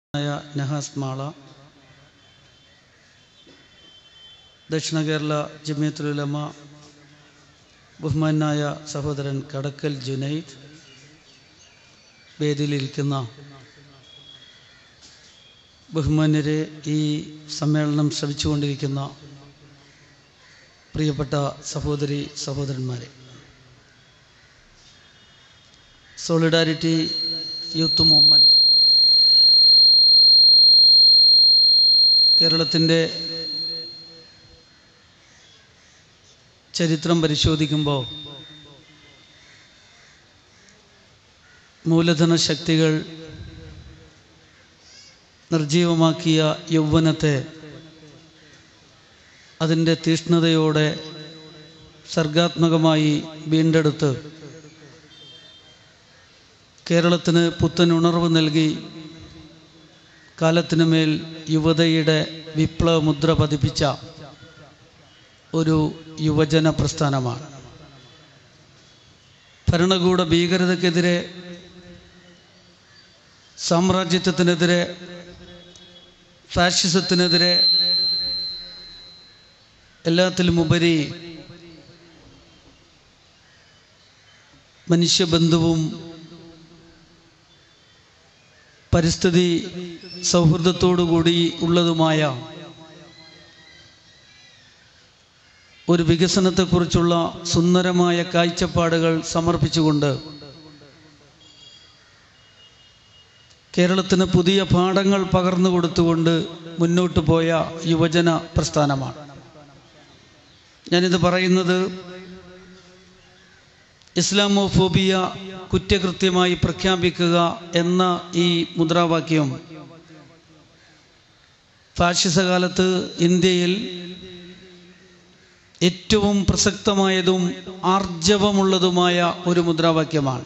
ആയ നഹാസ് മാള ദക്ഷിണ കേരള ജമിയത്തുലമ ബഹുമാനായ സഹോദരൻ കടക്കൽ ജുനൈദ് വേദിയിലിരിക്കുന്ന ബഹുമാന്യരെ ഈ സമ്മേളനം ശ്രമിച്ചുകൊണ്ടിരിക്കുന്ന പ്രിയപ്പെട്ട സഹോദരി സഹോദരന്മാരെ സോളിഡാരിറ്റി യൂത്ത് മൂവ്മെൻറ്റ് കേരളത്തിൻ്റെ ചരിത്രം പരിശോധിക്കുമ്പോൾ മൂലധന ശക്തികൾ നിർജീവമാക്കിയ യൗവനത്തെ അതിൻ്റെ തീഷ്ണതയോടെ സർഗാത്മകമായി വീണ്ടെടുത്ത് കേരളത്തിന് പുത്തൻ ഉണർവ് നൽകി കാലത്തിനുമേൽ യുവതയുടെ വിപ്ലവ മുദ്ര പതിപ്പിച്ച ഒരു യുവജന പ്രസ്ഥാനമാണ് ഭരണകൂട ഭീകരതയ്ക്കെതിരെ സാമ്രാജ്യത്വത്തിനെതിരെ ഫാഷിസത്തിനെതിരെ എല്ലാത്തിലുമുപരി മനുഷ്യബന്ധുവും പരിസ്ഥിതി സൗഹൃദത്തോടുകൂടി ഉള്ളതുമായ ഒരു വികസനത്തെക്കുറിച്ചുള്ള സുന്ദരമായ കാഴ്ചപ്പാടുകൾ സമർപ്പിച്ചുകൊണ്ട് കേരളത്തിന് പുതിയ പാഠങ്ങൾ പകർന്നു കൊടുത്തുകൊണ്ട് മുന്നോട്ട് പോയ യുവജന പ്രസ്ഥാനമാണ് ഞാനിത് പറയുന്നത് ഇസ്ലാമോഫോബിയ കുറ്റകൃത്യമായി പ്രഖ്യാപിക്കുക എന്ന ഈ മുദ്രാവാക്യം ഫാഷിസകാലത്ത് ഇന്ത്യയിൽ ഏറ്റവും പ്രസക്തമായതും ആർജവമുള്ളതുമായ ഒരു മുദ്രാവാക്യമാണ്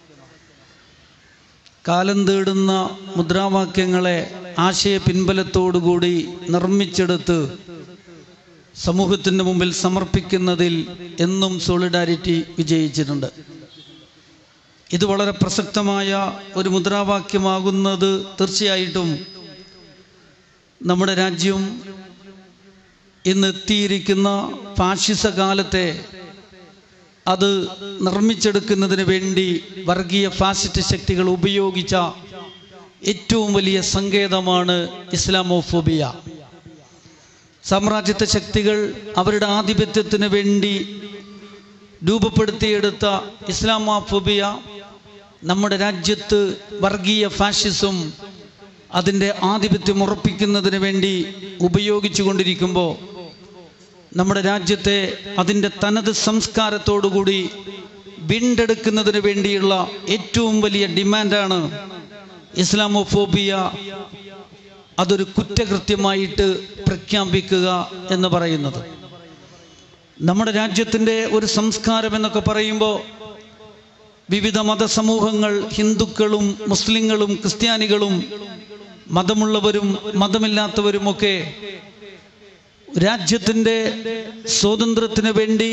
കാലം തേടുന്ന മുദ്രാവാക്യങ്ങളെ ആശയ പിൻബലത്തോടുകൂടി നിർമ്മിച്ചെടുത്ത് സമൂഹത്തിൻ്റെ മുമ്പിൽ സമർപ്പിക്കുന്നതിൽ എന്നും സോളിഡാരിറ്റി വിജയിച്ചിട്ടുണ്ട് ഇത് വളരെ പ്രസക്തമായ ഒരു മുദ്രാവാക്യമാകുന്നത് തീർച്ചയായിട്ടും നമ്മുടെ രാജ്യം ഇന്ന് എത്തിയിരിക്കുന്ന ഫാഷിസ കാലത്തെ അത് നിർമ്മിച്ചെടുക്കുന്നതിന് വേണ്ടി വർഗീയ ഫാസിസ്റ്റ് ശക്തികൾ ഉപയോഗിച്ച ഏറ്റവും വലിയ സങ്കേതമാണ് ഇസ്ലാമോഫോബിയ സാമ്രാജ്യത്വ ശക്തികൾ അവരുടെ ആധിപത്യത്തിന് വേണ്ടി രൂപപ്പെടുത്തിയെടുത്ത ഇസ്ലാമോഫോബിയ നമ്മുടെ രാജ്യത്ത് വർഗീയ ഫാഷിസം അതിൻ്റെ ആധിപത്യം ഉറപ്പിക്കുന്നതിന് വേണ്ടി ഉപയോഗിച്ചു കൊണ്ടിരിക്കുമ്പോൾ നമ്മുടെ രാജ്യത്തെ അതിൻ്റെ തനത് സംസ്കാരത്തോടുകൂടി വീണ്ടെടുക്കുന്നതിന് വേണ്ടിയുള്ള ഏറ്റവും വലിയ ഡിമാൻഡാണ് ഇസ്ലാമോഫോബിയ അതൊരു കുറ്റകൃത്യമായിട്ട് പ്രഖ്യാപിക്കുക എന്ന് പറയുന്നത് നമ്മുടെ രാജ്യത്തിൻ്റെ ഒരു സംസ്കാരം എന്നൊക്കെ പറയുമ്പോൾ വിവിധ മതസമൂഹങ്ങൾ ഹിന്ദുക്കളും മുസ്ലിങ്ങളും ക്രിസ്ത്യാനികളും മതമുള്ളവരും മതമില്ലാത്തവരുമൊക്കെ രാജ്യത്തിൻ്റെ സ്വാതന്ത്ര്യത്തിന് വേണ്ടി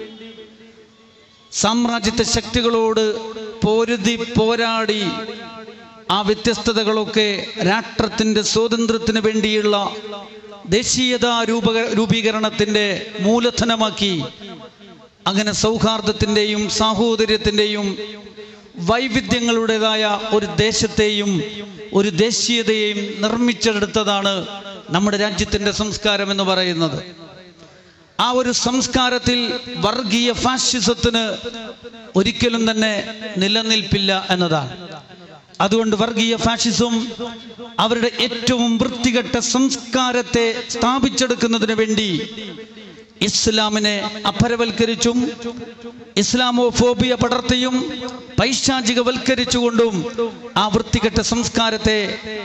സാമ്രാജ്യത്വ ശക്തികളോട് പോരുതി പോരാടി ആ വ്യത്യസ്തതകളൊക്കെ രാഷ്ട്രത്തിൻ്റെ സ്വാതന്ത്ര്യത്തിന് വേണ്ടിയുള്ള ദേശീയതാ രൂപ രൂപീകരണത്തിൻ്റെ മൂലധനമാക്കി അങ്ങനെ സൗഹാർദ്ദത്തിൻ്റെയും സാഹോദര്യത്തിൻ്റെയും വൈവിധ്യങ്ങളുടേതായ ഒരു ദേശത്തെയും ഒരു ദേശീയതയെയും നിർമ്മിച്ചെടുത്തതാണ് നമ്മുടെ രാജ്യത്തിൻ്റെ സംസ്കാരം എന്ന് പറയുന്നത് ആ ഒരു സംസ്കാരത്തിൽ വർഗീയ ഫാഷിസത്തിന് ഒരിക്കലും തന്നെ നിലനിൽപ്പില്ല എന്നതാണ് അതുകൊണ്ട് വർഗീയ ഫാഷിസം അവരുടെ ഏറ്റവും വൃത്തികെട്ട സംസ്കാരത്തെ സ്ഥാപിച്ചെടുക്കുന്നതിന് വേണ്ടി ഇസ്ലാമിനെ അപരവൽക്കരിച്ചും ഇസ്ലാമോഫോബിയ പടർത്തിയും പൈശാചികവൽക്കരിച്ചുകൊണ്ടും ആ വൃത്തികെട്ട സംസ്കാരത്തെ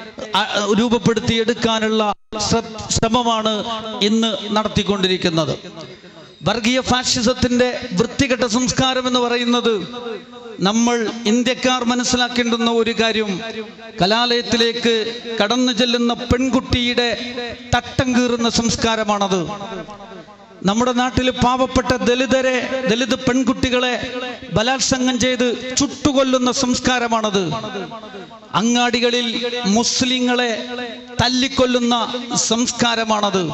രൂപപ്പെടുത്തിയെടുക്കാനുള്ള ശ്രമമാണ് ഇന്ന് നടത്തിക്കൊണ്ടിരിക്കുന്നത് വർഗീയ ഫാഷിസത്തിന്റെ വൃത്തികെട്ട സംസ്കാരം എന്ന് പറയുന്നത് നമ്മൾ ഇന്ത്യക്കാർ മനസ്സിലാക്കേണ്ടുന്ന ഒരു കാര്യം കലാലയത്തിലേക്ക് കടന്നു ചെല്ലുന്ന പെൺകുട്ടിയുടെ തട്ടം കീറുന്ന സംസ്കാരമാണത് നമ്മുടെ നാട്ടിൽ പാവപ്പെട്ട ദലിതരെ ദലിത് പെൺകുട്ടികളെ ബലാത്സംഗം ചെയ്ത് ചുട്ടുകൊല്ലുന്ന സംസ്കാരമാണത് അങ്ങാടികളിൽ മുസ്ലിങ്ങളെ തല്ലിക്കൊല്ലുന്ന സംസ്കാരമാണത്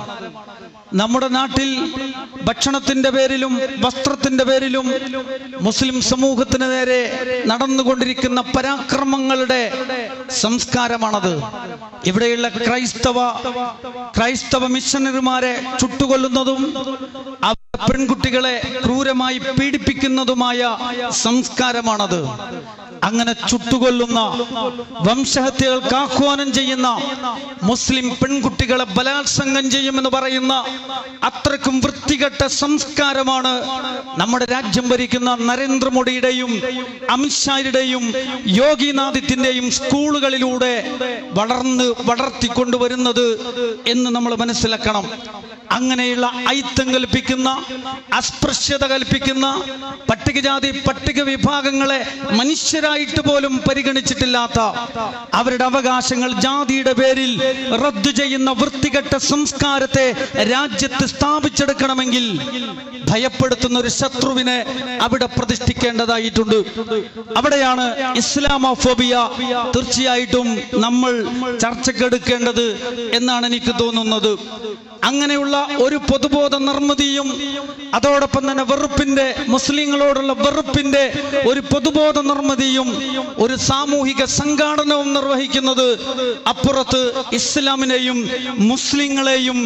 നമ്മുടെ നാട്ടിൽ ഭക്ഷണത്തിന്റെ പേരിലും വസ്ത്രത്തിന്റെ പേരിലും മുസ്ലിം സമൂഹത്തിന് നേരെ നടന്നുകൊണ്ടിരിക്കുന്ന പരാക്രമങ്ങളുടെ സംസ്കാരമാണത് ഇവിടെയുള്ള ക്രൈസ്തവ ക്രൈസ്തവ മിഷനറിമാരെ ചുട്ടുകൊല്ലുന്നതും അവരുടെ പെൺകുട്ടികളെ ക്രൂരമായി പീഡിപ്പിക്കുന്നതുമായ സംസ്കാരമാണത് അങ്ങനെ ചുട്ടുകൊല്ലുന്ന വംശഹത്യകൾക്ക് ആഹ്വാനം ചെയ്യുന്ന മുസ്ലിം പെൺകുട്ടികളെ ബലാത്സംഗം ചെയ്യുമെന്ന് പറയുന്ന അത്രക്കും വൃത്തികെട്ട സംസ്കാരമാണ് നമ്മുടെ രാജ്യം ഭരിക്കുന്ന നരേന്ദ്രമോദിയുടെയും അമിത്ഷായുടെയും യോഗിനാഥിത്യന്റെയും സ്കൂളുകളിലൂടെ വളർന്ന് വളർത്തിക്കൊണ്ടുവരുന്നത് എന്ന് നമ്മൾ മനസ്സിലാക്കണം അങ്ങനെയുള്ള ഐത്തം കൽപ്പിക്കുന്ന അസ്പൃശ്യത കൽപ്പിക്കുന്ന പട്ടികജാതി പട്ടിക വിഭാഗങ്ങളെ മനുഷ്യരായിട്ട് പോലും പരിഗണിച്ചിട്ടില്ലാത്ത അവരുടെ അവകാശങ്ങൾ ജാതിയുടെ പേരിൽ റദ്ദു ചെയ്യുന്ന വൃത്തികെട്ട സംസ്കാരത്തെ രാജ്യത്ത് സ്ഥാപിച്ചെടുക്കണമെങ്കിൽ ഭയപ്പെടുത്തുന്ന ഒരു ശത്രുവിനെ അവിടെ പ്രതിഷ്ഠിക്കേണ്ടതായിട്ടുണ്ട് അവിടെയാണ് ഇസ്ലാമോഫോബിയ തീർച്ചയായിട്ടും നമ്മൾ ചർച്ചക്കെടുക്കേണ്ടത് എന്നാണ് എനിക്ക് തോന്നുന്നത് അങ്ങനെയുള്ള ഒരു പൊതുബോധ നിർമ്മിതിയും അതോടൊപ്പം തന്നെ വെറുപ്പിന്റെ മുസ്ലിങ്ങളോടുള്ള വെറുപ്പിന്റെ ഒരു പൊതുബോധ നിർമ്മിതിയും ഒരു സാമൂഹിക സംഘാടനവും നിർവഹിക്കുന്നത് അപ്പുറത്ത് ഇസ്ലാമിനെയും മുസ്ലിങ്ങളെയും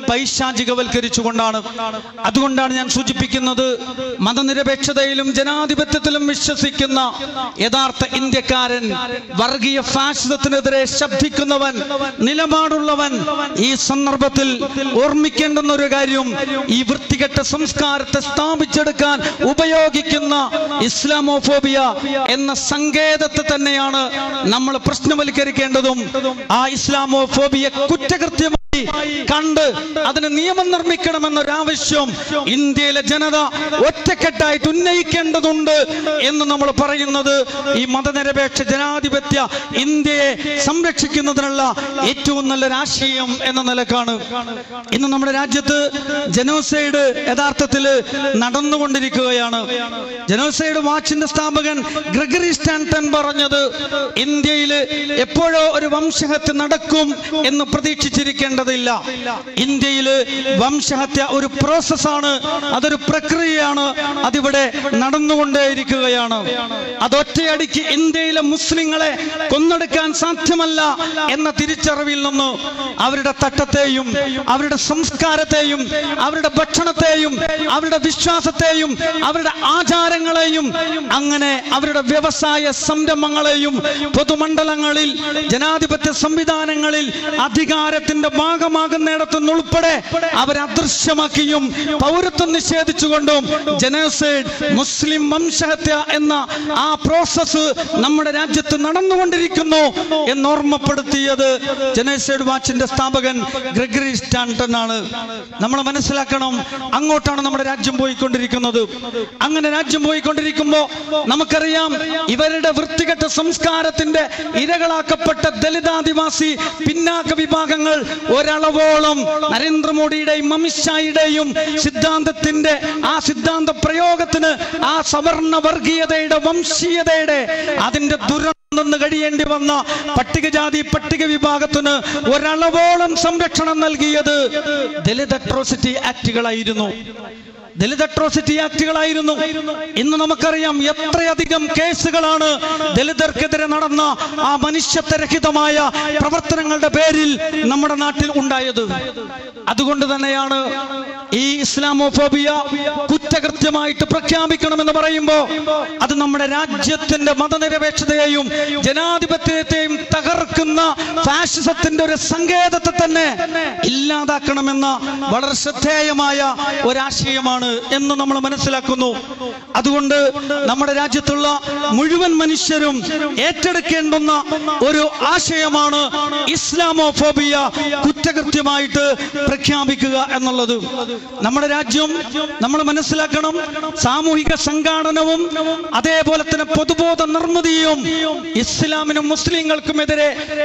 പൈശാചികവൽക്കരിച്ചുകൊണ്ടാണ് അതുകൊണ്ടാണ് ഞാൻ സൂചിപ്പിക്കുന്നത് മതനിരപേക്ഷതയിലും ജനാധിപത്യത്തിലും വിശ്വസിക്കുന്ന യഥാർത്ഥ ഇന്ത്യക്കാരൻ വർഗീയ ഫാഷിസത്തിനെതിരെ ശബ്ദിക്കുന്നവൻ നിലപാടുള്ളവൻ ഈ സന്ദർഭത്തിൽ ഓർമ്മിക്കേണ്ടുന്ന ഒരു കാര്യം ഈ വൃത്തികെട്ട സംസ്കാരത്തെ സ്ഥാപിച്ചെടുക്കാൻ ഉപയോഗിക്കുന്ന ഇസ്ലാമോഫോബിയ എന്ന സങ്കേതത്തെ തന്നെയാണ് നമ്മൾ പ്രശ്നവൽക്കരിക്കേണ്ടതും ആ ഇസ്ലാമോഫോബിയ കുറ്റകൃത്യമായി കണ്ട് അതിന് നിയമം നിർമ്മിക്കണമെന്നൊരാവശ്യം ഇന്ത്യയിലെ ജനത ഒറ്റക്കെട്ടായിട്ട് ഉന്നയിക്കേണ്ടതുണ്ട് എന്ന് നമ്മൾ പറയുന്നത് ഈ മതനിരപേക്ഷ ജനാധിപത്യ ഇന്ത്യയെ സംരക്ഷിക്കുന്നതിനുള്ള ഏറ്റവും നല്ലൊരു ആശയം എന്ന നിലക്കാണ് ഇന്ന് നമ്മുടെ രാജ്യത്ത് ജനോസൈഡ് യഥാർത്ഥത്തിൽ നടന്നുകൊണ്ടിരിക്കുകയാണ് ജനോസൈഡ് വാച്ചിന്റെ സ്ഥാപകൻ ഗ്രഗറി സ്റ്റാൻടൺ പറഞ്ഞത് ഇന്ത്യയിൽ എപ്പോഴോ ഒരു വംശഹത്യ നടക്കും എന്ന് പ്രതീക്ഷിച്ചിരിക്കേണ്ടതില്ല ഇന്ത്യയിൽ വംശഹത്യ ഒരു പ്രോസസ്സാണ് അതൊരു പ്രക്രിയയാണ് അതിവിടെ നടന്നുകൊണ്ടേയിരിക്കുകയാണ് അതൊറ്റയടിക്ക് ഇന്ത്യയിലെ മുസ്ലിങ്ങളെ കൊന്നെടുക്കാൻ സാധ്യമല്ല എന്ന തിരിച്ചറിവിൽ നിന്ന് അവരുടെ തട്ടത്തെയും അവരുടെ സംസ്കാരത്തെയും അവരുടെ ഭക്ഷണത്തെയും അവരുടെ വിശ്വാസത്തെയും അവരുടെ ആചാരങ്ങളെയും അങ്ങനെ അവരുടെ വ്യവസായ സംരംഭങ്ങളെയും പൊതുമണ്ഡലങ്ങളിൽ ജനാധിപത്യ സംവിധാനങ്ങളിൽ അധികാരത്തിന്റെ ഭാഗമാകുന്നിടത്തുനിന്ന് ഉൾപ്പെടെ അവരെ അദൃശ്യമാക്കിയും പൗരത്വം നിഷേധിച്ചുകൊണ്ടും ജനോസൈഡ് മുസ്ലിം വംശഹത്യ എന്ന ആ പ്രോസസ് നമ്മുടെ രാജ്യത്ത് നടന്നുകൊണ്ടിരിക്കുന്നു എന്ന് ഓർമ്മപ്പെടുത്തിയത് ജനോസൈഡ് വാച്ചിന്റെ സ്ഥാപകൻ ഗ്രഗറി സ്റ്റാൻട്ടൺ ആണ് നമ്മൾ മനസ്സിലാക്കണം അങ്ങോട്ടാണ് നമ്മുടെ രാജ്യം പോയിക്കൊണ്ടിരിക്കുന്നത് അങ്ങനെ രാജ്യം പോയിക്കൊണ്ടിരിക്കുമ്പോ നമുക്കറിയാം ഇവരുടെ വൃത്തികെട്ട സംസ്കാരത്തിന്റെ ഇരകളാക്കപ്പെട്ട ദലിതാദിവാസി പിന്നാക്ക വിഭാഗങ്ങൾ ഒരളവോളം നരേന്ദ്രമോദിയുടെയും അമിത്ഷായുടെയും സിദ്ധാന്തത്തിന്റെ ആ സിദ്ധാന്ത പ്രയോഗത്തിന് ആ സവർണ വർഗീയതയുടെ വംശീയതയുടെ അതിന്റെ ദുരന്തം നിന്ന് കഴിയേണ്ടി വന്ന പട്ടികജാതി പട്ടിക വിഭാഗത്തിന് ഒരളവോളം സംരക്ഷണം നൽകിയത് ദലിത് അട്രോസിറ്റി ആക്ടുകളായിരുന്നു ദലിത് അട്രോസിറ്റി ആക്ടുകളായിരുന്നു ഇന്ന് നമുക്കറിയാം എത്രയധികം കേസുകളാണ് ദലിതർക്കെതിരെ നടന്ന ആ മനുഷ്യത്വരഹിതമായ പ്രവർത്തനങ്ങളുടെ പേരിൽ നമ്മുടെ നാട്ടിൽ ഉണ്ടായത് അതുകൊണ്ട് തന്നെയാണ് ഈ ഇസ്ലാമോഫോബിയ കുറ്റകൃത്യമായിട്ട് പ്രഖ്യാപിക്കണമെന്ന് പറയുമ്പോൾ അത് നമ്മുടെ രാജ്യത്തിന്റെ മതനിരപേക്ഷതയെയും ജനാധിപത്യത്തെയും തകർക്കുന്ന ഫാഷിസത്തിന്റെ ഒരു സങ്കേതത്തെ തന്നെ ഇല്ലാതാക്കണമെന്ന വളരെ ശ്രദ്ധേയമായ ഒരാശയമാണ് എന്ന് നമ്മൾ മനസ്സിലാക്കുന്നു അതുകൊണ്ട് നമ്മുടെ രാജ്യത്തുള്ള മുഴുവൻ മനുഷ്യരും ഏറ്റെടുക്കേണ്ടുന്ന ഒരു ആശയമാണ് ഇസ്ലാമോഫോബിയ കുറ്റകൃത്യമായിട്ട് പ്രഖ്യാപിക്കുക എന്നുള്ളത് നമ്മുടെ രാജ്യം നമ്മൾ മനസ്സിലാക്കണം സാമൂഹിക സംഘാടനവും അതേപോലെ തന്നെ പൊതുബോധ നിർമ്മിതിയും ഇസ്ലാമിനും മുസ്ലിങ്ങൾക്കുമെതിരെ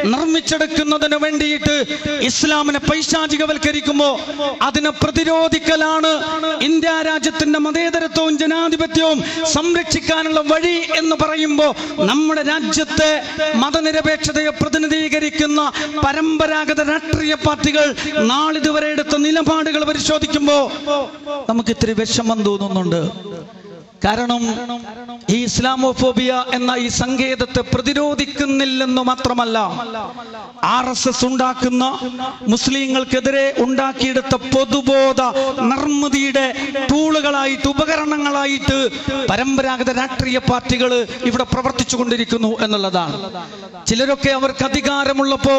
നിർമ്മിച്ചെടുക്കുന്നതിന് വേണ്ടിയിട്ട് ഇസ്ലാമിനെ പൈശാചികവൽക്കരിക്കുമ്പോ അതിനെ പ്രതിരോധിക്കലാണ് ഇന്ത്യ രാജ്യത്തിന്റെ മതേതരത്വവും ജനാധിപത്യവും സംരക്ഷിക്കാനുള്ള വഴി എന്ന് പറയുമ്പോ നമ്മുടെ രാജ്യത്തെ മതനിരപേക്ഷതയെ പ്രതിനിധീകരിക്കുന്ന പരമ്പരാഗത രാഷ്ട്രീയ പാർട്ടികൾ നാളിതുവരെ എടുത്ത നിലപാടുകൾ പരിശോധിക്കുമ്പോ നമുക്ക് ഇത്തിരി വിഷമം തോന്നുന്നുണ്ട് കാരണം ഈ ഇസ്ലാമോഫോബിയ എന്ന ഈ സങ്കേതത്തെ പ്രതിരോധിക്കുന്നില്ലെന്ന് മാത്രമല്ല ആർ എസ് എസ് ഉണ്ടാക്കുന്ന മുസ്ലിങ്ങൾക്കെതിരെ ഉണ്ടാക്കിയെടുത്ത പൊതുബോധ നിർമ്മിതിയുടെ ടൂളുകളായിട്ട് ഉപകരണങ്ങളായിട്ട് പരമ്പരാഗത രാഷ്ട്രീയ പാർട്ടികൾ ഇവിടെ പ്രവർത്തിച്ചു കൊണ്ടിരിക്കുന്നു എന്നുള്ളതാണ് ചിലരൊക്കെ അവർക്ക് അധികാരമുള്ളപ്പോ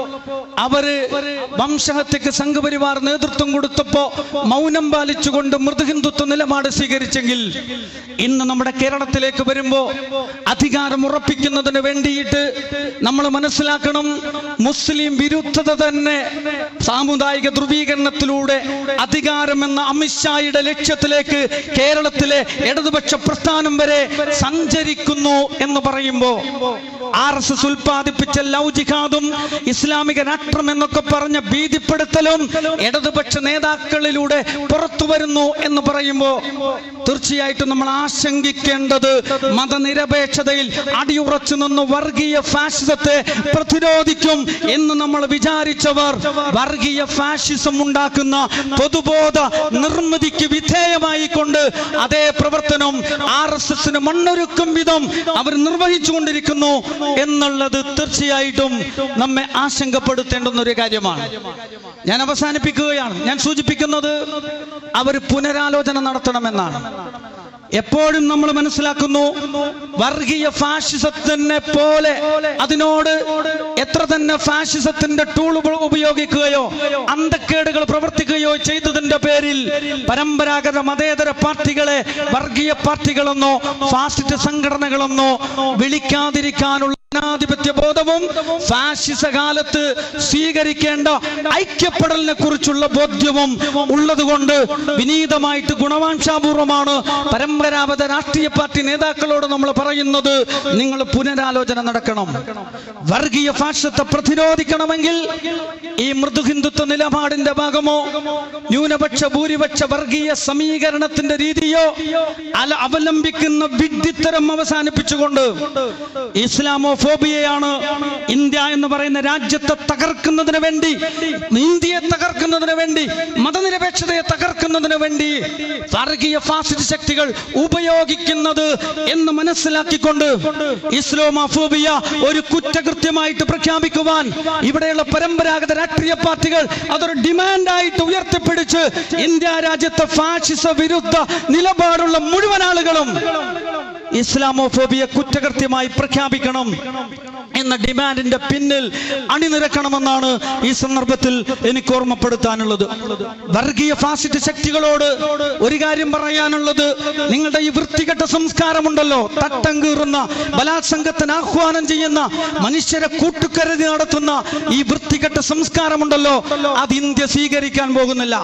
അവര് വംശഹത്യക്ക് സംഘപരിവാർ നേതൃത്വം കൊടുത്തപ്പോ മൗനം പാലിച്ചുകൊണ്ട് മൃദുഹിന്ദുത്വ നിലപാട് സ്വീകരിച്ചെങ്കിൽ ഇന്ന് നമ്മുടെ കേരളത്തിലേക്ക് വരുമ്പോ അധികാരം ഉറപ്പിക്കുന്നതിന് വേണ്ടിയിട്ട് നമ്മൾ മനസ്സിലാക്കണം മുസ്ലിം വിരുദ്ധത തന്നെ സാമുദായിക ധ്രുവീകരണത്തിലൂടെ അധികാരം എന്ന അമിത്ഷായുടെ ലക്ഷ്യത്തിലേക്ക് കേരളത്തിലെ ഇടതുപക്ഷ പ്രസ്ഥാനം വരെ സഞ്ചരിക്കുന്നു എന്ന് പറയുമ്പോ ആർ എസ് എസ് ഉൽപ്പാദിപ്പിച്ച ലവ് ജിഹാദും ഇസ്ലാമിക രാഷ്ട്രം എന്നൊക്കെ പറഞ്ഞ ഭീതിപ്പെടുത്തലും ഇടതുപക്ഷ നേതാക്കളിലൂടെ പുറത്തു വരുന്നു എന്ന് പറയുമ്പോ തീർച്ചയായിട്ടും നമ്മൾ ആശങ്കിക്കേണ്ടത് മതനിരപേക്ഷതയിൽ അടിയുറച്ചു നിന്ന് വർഗീയ ഫാഷിസത്തെ പ്രതിരോധിക്കും എന്ന് നമ്മൾ വിചാരിച്ചവർ വർഗീയ ഫാഷിസം ഉണ്ടാക്കുന്ന പൊതുബോധ നിർമ്മിതിക്ക് വിധേയമായി കൊണ്ട് അതേ പ്രവർത്തനം ആർ എസ് എസിന് മണ്ണൊരുക്കും വിധം അവർ നിർവഹിച്ചുകൊണ്ടിരിക്കുന്നു എന്നുള്ളത് തീർച്ചയായിട്ടും നമ്മെ ആശങ്കപ്പെടുത്തേണ്ടുന്ന ഒരു കാര്യമാണ് ഞാൻ അവസാനിപ്പിക്കുകയാണ് ഞാൻ സൂചിപ്പിക്കുന്നത് അവർ പുനരാലോചന നടത്തണമെന്നാണ് എപ്പോഴും നമ്മൾ മനസ്സിലാക്കുന്നു വർഗീയ ഫാഷിസത്തിനെ പോലെ അതിനോട് എത്ര തന്നെ ഫാഷിസത്തിന്റെ ടൂൾ ഉപയോഗിക്കുകയോ അന്തക്കേടുകൾ പ്രവർത്തിക്കുകയോ ചെയ്തതിന്റെ പേരിൽ പരമ്പരാഗത മതേതര പാർട്ടികളെ വർഗീയ പാർട്ടികളെന്നോ ഫാസിസ്റ്റ് സംഘടനകളെന്നോ വിളിക്കാതിരിക്കാനുള്ള ജനാധിപത്യ ബോധവും ഫാഷിസ കാലത്ത് സ്വീകരിക്കേണ്ട ഐക്യപ്പെടലിനെ കുറിച്ചുള്ള ബോധ്യവും ഉള്ളതുകൊണ്ട് വിനീതമായിട്ട് ഗുണവാംശാപൂർവമാണ് പരമ്പരാഗത രാഷ്ട്രീയ പാർട്ടി നേതാക്കളോട് നമ്മൾ പറയുന്നത് നിങ്ങൾ പുനരാലോചന നടക്കണം വർഗീയ ഫാഷിസത്തെ പ്രതിരോധിക്കണമെങ്കിൽ ഈ മൃദുഹിന്ദുത്വ നിലപാടിന്റെ ഭാഗമോ ന്യൂനപക്ഷ ഭൂരിപക്ഷ വർഗീയ സമീകരണത്തിന്റെ രീതിയോ അല അവലംബിക്കുന്ന വിഡ്ഢിത്തരം അവസാനിപ്പിച്ചുകൊണ്ട് ഇസ്ലാമോ ഫോബിയയാണ് ഇന്ത്യ എന്ന് പറയുന്ന രാജ്യത്തെ തകർക്കുന്നതിന് വേണ്ടി ഇന്ത്യയെ തകർക്കുന്നതിന് വേണ്ടി മതനിരപേക്ഷതയെ തകർക്കുന്നതിന് വേണ്ടി വർഗീയ ഫാസിസ്റ്റ് ശക്തികൾ ഉപയോഗിക്കുന്നത് എന്ന് മനസ്സിലാക്കിക്കൊണ്ട് ഇസ്ലോമോഫോബിയ ഒരു കുറ്റകൃത്യമായിട്ട് പ്രഖ്യാപിക്കുവാൻ ഇവിടെയുള്ള പരമ്പരാഗത രാഷ്ട്രീയ പാർട്ടികൾ അതൊരു ഡിമാൻഡായിട്ട് ഉയർത്തിപ്പിടിച്ച് ഇന്ത്യ രാജ്യത്തെ ഫാഷിസ വിരുദ്ധ നിലപാടുള്ള മുഴുവൻ ആളുകളും ഇസ്ലാമോഫോബിയ കുറ്റകൃത്യമായി പ്രഖ്യാപിക്കണം എന്ന ഡിമാൻഡിന്റെ പിന്നിൽ അണിനിരക്കണമെന്നാണ് ഈ സന്ദർഭത്തിൽ എനിക്ക് ഓർമ്മപ്പെടുത്താനുള്ളത് വർഗീയ ഫാസിസ്റ്റ് ശക്തികളോട് ഒരു കാര്യം പറയാനുള്ളത് നിങ്ങളുടെ ഈ വൃത്തികെട്ട സംസ്കാരമുണ്ടല്ലോ തട്ടം കീറുന്ന ബലാത്സംഗത്തിന് ആഹ്വാനം ചെയ്യുന്ന മനുഷ്യരെ കൂട്ടുകരുതി നടത്തുന്ന ഈ വൃത്തികെട്ട സംസ്കാരമുണ്ടല്ലോ അത് ഇന്ത്യ സ്വീകരിക്കാൻ പോകുന്നില്ല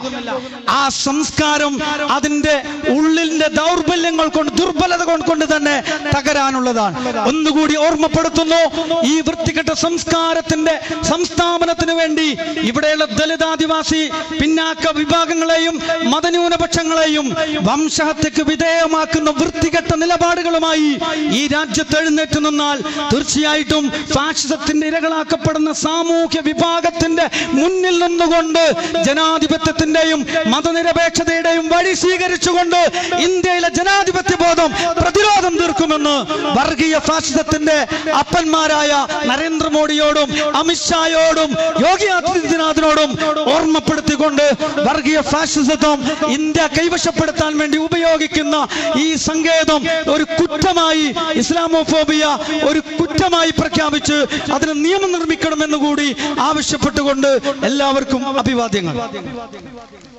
ആ സംസ്കാരം അതിന്റെ ഉള്ളിന്റെ ദൗർബല്യങ്ങൾ കൊണ്ട് ദുർബലത കൊണ്ട് തന്നെ തകരാനുള്ളതാണ് ഒന്നുകൂടി ഓർമ്മപ്പെടുത്തുന്നു ഈ വൃത്തികെട്ട സംസ്കാരത്തിന്റെ സംസ്ഥാപനത്തിന് വേണ്ടി ഇവിടെയുള്ള ദളിതാദിവാസി പിന്നാക്ക വിഭാഗങ്ങളെയും മതന്യൂനപക്ഷങ്ങളെയും വംശഹത്യക്ക് വിധേയമാക്കുന്ന വൃത്തികെട്ട നിലപാടുകളുമായി ഈ രാജ്യത്ത് എഴുന്നേറ്റ് നിന്നാൽ തീർച്ചയായിട്ടും ഫാഷിസത്തിന്റെ ഇരകളാക്കപ്പെടുന്ന സാമൂഹ്യ വിഭാഗത്തിന്റെ മുന്നിൽ നിന്നുകൊണ്ട് ജനാധിപത്യത്തിന്റെയും മതനിരപേക്ഷതയുടെയും വഴി സ്വീകരിച്ചുകൊണ്ട് ഇന്ത്യയിലെ ജനാധിപത്യ ബോധം പ്രതിരോധം തീർക്കുമെന്ന് വർഗീയ ഫാഷിസത്തിന്റെ അപ്പന്മാരായ നരേന്ദ്രമോദിയോടും അമിത്ഷായോടും യോഗി ആദിത്യനാഥിനോടും ഓർമ്മപ്പെടുത്തിക്കൊണ്ട് വർഗീയ ഫാഷിസത്വം ഇന്ത്യ കൈവശപ്പെടുത്താൻ വേണ്ടി ഉപയോഗിക്കുന്ന ഈ സങ്കേതം ഒരു കുറ്റമായി ഇസ്ലാമോഫോബിയ ഒരു കുറ്റമായി പ്രഖ്യാപിച്ച് അതിന് നിയമം നിർമ്മിക്കണമെന്ന് കൂടി ആവശ്യപ്പെട്ടുകൊണ്ട് എല്ലാവർക്കും അഭിവാദ്യങ്ങൾ